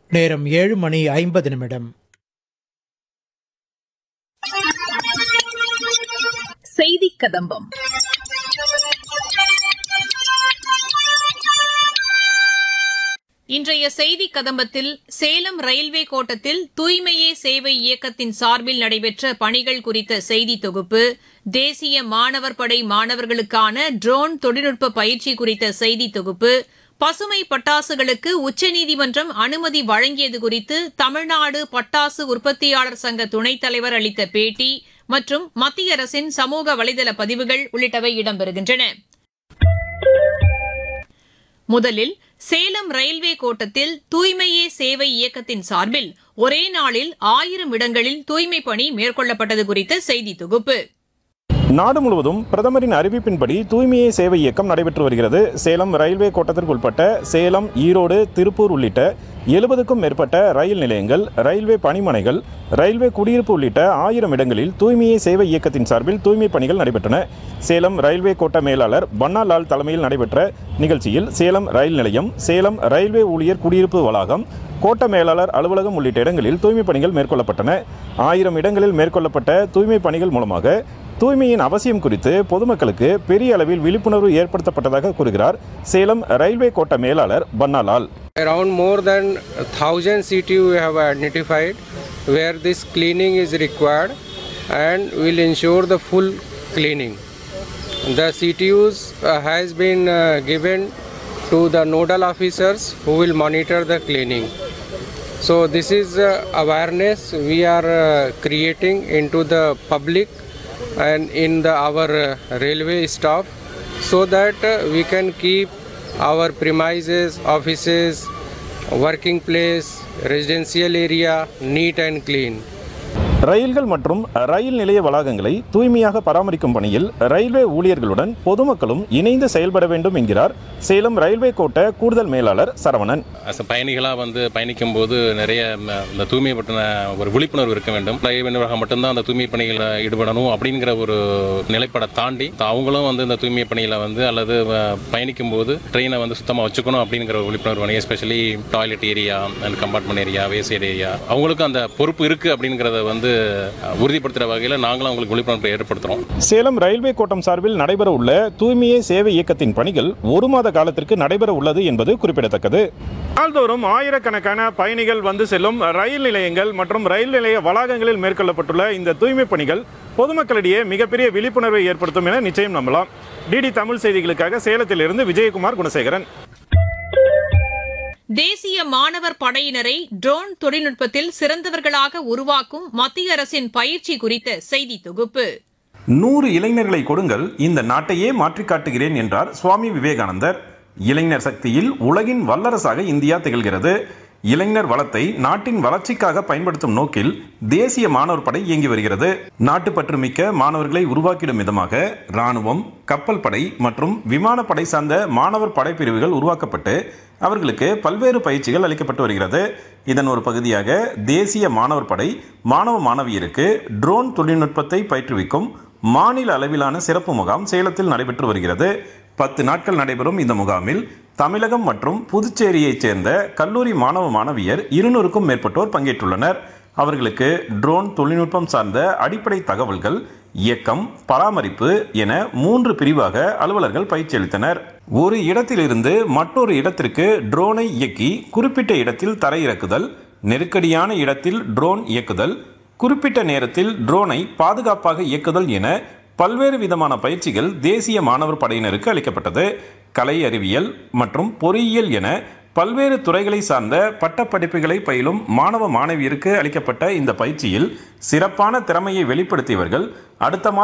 நேரம் ஏழு மணி ஐம்பது நிமிடம் செய்தி கதம்பம் இன்றைய செய்தி கதம்பத்தில் சேலம் ரயில்வே கோட்டத்தில் தூய்மையே சேவை இயக்கத்தின் சார்பில் நடைபெற்ற பணிகள் குறித்த செய்தி தொகுப்பு தேசிய மாணவர் படை மாணவர்களுக்கான ட்ரோன் தொழில்நுட்ப பயிற்சி குறித்த செய்தி தொகுப்பு பசுமை பட்டாசுகளுக்கு உச்சநீதிமன்றம் அனுமதி வழங்கியது குறித்து தமிழ்நாடு பட்டாசு உற்பத்தியாளர் சங்க துணைத் தலைவர் அளித்த பேட்டி மற்றும் மத்திய அரசின் சமூக வலைதள பதிவுகள் உள்ளிட்டவை இடம்பெறுகின்றன முதலில் சேலம் ரயில்வே கோட்டத்தில் தூய்மையே சேவை இயக்கத்தின் சார்பில் ஒரே நாளில் ஆயிரம் இடங்களில் தூய்மை பணி மேற்கொள்ளப்பட்டது குறித்த செய்தி தொகுப்பு நாடு முழுவதும் பிரதமரின் அறிவிப்பின்படி தூய்மையே சேவை இயக்கம் நடைபெற்று வருகிறது சேலம் ரயில்வே கோட்டத்திற்குட்பட்ட சேலம் ஈரோடு திருப்பூர் உள்ளிட்ட எழுபதுக்கும் மேற்பட்ட ரயில் நிலையங்கள் ரயில்வே பணிமனைகள் ரயில்வே குடியிருப்பு உள்ளிட்ட ஆயிரம் இடங்களில் தூய்மையே சேவை இயக்கத்தின் சார்பில் தூய்மை பணிகள் நடைபெற்றன சேலம் ரயில்வே கோட்ட மேலாளர் பன்னாலால் தலைமையில் நடைபெற்ற நிகழ்ச்சியில் சேலம் ரயில் நிலையம் சேலம் ரயில்வே ஊழியர் குடியிருப்பு வளாகம் கோட்ட மேலாளர் அலுவலகம் உள்ளிட்ட இடங்களில் தூய்மை பணிகள் மேற்கொள்ளப்பட்டன ஆயிரம் இடங்களில் மேற்கொள்ளப்பட்ட தூய்மை பணிகள் மூலமாக தூய்மையின் அவசியம் குறித்து பொதுமக்களுக்கு பெரிய அளவில் விழிப்புணர்வு ஏற்படுத்தப்பட்டதாக கூறுகிறார் சேலம் ரயில்வே கோட்ட மேலாளர் Pannalal Around more than 1000 CTU we have identified where this cleaning is required and will ensure the full cleaning. The CTUs uh, has been uh, given to the nodal officers who will monitor the cleaning. So this is uh, awareness we are uh, creating into the public and in the, our uh, railway staff so that uh, we can keep our premises, offices, working place, residential area neat and clean. ரயில்கள் மற்றும் ரயில் நிலைய வளாகங்களை தூய்மையாக பராமரிக்கும் பணியில் railway ஊழியர்களுடன் பொதுமக்களும் இணைந்து செயல்பட வேண்டும் என்கிறார் சேலம் ரயில்வே கோட்ட கூடுதல் மேலாளர் சரவணன் அஸ் பயணிகளாக வந்து பயணிக்கும் போது நிறைய ம, இந்த தூய்மை பற்றின ஒரு விழிப்புணர்வு இருக்க வேண்டும் ரயில்வே நிர்வாகம் மட்டும்தான் அந்த தூய்மை பணிகளில் ஈடுபடணும் அப்படிங்கிற ஒரு நிலைப்பாடை தாண்டி அவங்களும் வந்து இந்த தூய்மை பணியில் வந்து அல்லது அ, பயணிக்கும் போது ட்ரெயினை வந்து சுத்தமாக வச்சுக்கணும் அப்படிங்கிற ஒரு விழிப்புணர்வு வேணும் especially toilet area and compartment area waste area அவங்களுக்கும் அந்த பொறுப்பு இருக்குது அப்படிங்கிறத வந்து அ, உறுதிப்படுத்துகிற வகையில் நாங்களும் அவங்களுக்கு விழிப்புணர்வு ஏற்படுத்துகிறோம் சேலம் ரயில்வே கோட்டம் சார்பில் நடைபெற உள்ள தூய்மையே சேவை இயக்கத்தின் பணிகள் ஒரு மாத காலத்திற்கு நடைபெற உள்ளது என்பது குறிப்பிடத்தக்கது நாள்தோறும் ஆயிரக்கணக்கான பயணிகள் வந்து செல்லும் ரயில் நிலையங்கள் மற்றும் ரயில் நிலைய வளாகங்களில் மேற்கொள்ளப்பட்டுள்ள இந்த தூய்மை பணிகள் பொதுமக்களிடையே மிகப்பெரிய விழிப்புணர்வை ஏற்படுத்தும் என நிச்சயம் நம்பலாம் டிடி தமிழ் செய்திகளுக்காக சேலத்திலிருந்து விஜயகுமார் குணசேகரன் தேசிய மாணவர் படையினரை ட்ரோன் தொழில்நுட்பத்தில் சிறந்தவர்களாக உருவாக்கும் மத்திய அரசின் பயிற்சி குறித்த செய்தி தொகுப்பு நூறு இளைஞர்களை கொடுங்கள் இந்த நாட்டையே மாற்றிக் காட்டுகிறேன் என்றார் சுவாமி விவேகானந்தர் இளைஞர் சக்தியில் உலகின் வல்லரசாக இந்தியா திகழ்கிறது இளைஞர் வளத்தை நாட்டின் வளர்ச்சிக்காக பயன்படுத்தும் நோக்கில் தேசிய மாணவர் படை இயங்கி வருகிறது நாட்டுப்பற்று மிக்க மாணவர்களை உருவாக்கிடும் விதமாக ராணுவம் கப்பல் படை மற்றும் விமானப்படை சார்ந்த மாணவர் படைப்பிரிவுகள் உருவாக்கப்பட்டு அவர்களுக்கு பல்வேறு பயிற்சிகள் அளிக்கப்பட்டு வருகிறது இதன் ஒரு பகுதியாக தேசிய மாணவர் படை மாணவ மாணவியருக்கு ட்ரோன் தொழில்நுட்பத்தை பயிற்றுவிக்கும் மாநில அளவிலான சிறப்பு முகாம் சேலத்தில் நடைபெற்று வருகிறது பத்து நாட்கள் நடைபெறும் இந்த முகாமில் தமிழகம் மற்றும் புதுச்சேரியைச் சேர்ந்த கல்லூரி மாணவ மாணவியர் இருநூறுக்கும் மேற்பட்டோர் பங்கேற்றுள்ளனர் அவர்களுக்கு ட்ரோன் தொழில்நுட்பம் சார்ந்த அடிப்படை தகவல்கள் இயக்கம் பராமரிப்பு என மூன்று பிரிவாக அலுவலர்கள் பயிற்சி அளித்தனர் ஒரு இடத்திலிருந்து மற்றொரு இடத்திற்கு ட்ரோனை இயக்கி குறிப்பிட்ட இடத்தில் தரையிறக்குதல் நெருக்கடியான இடத்தில் ட்ரோன் இயக்குதல் குறிப்பிட்ட நேரத்தில் ட்ரோனை பாதுகாப்பாக இயக்குதல் என பல்வேறு விதமான பயிற்சிகள் தேசிய மாணவர் படையினருக்கு அளிக்கப்பட்டது கலை அறிவியல் மற்றும் பொறியியல் என பல்வேறு துறைகளை சார்ந்த பட்டப்படிப்புகளை பயிலும் மாணவ மாணவியருக்கு அளிக்கப்பட்ட இந்த பயிற்சியில் சிறப்பான திறமையை வெளிப்படுத்தியவர்கள் அடுத்த மாதம்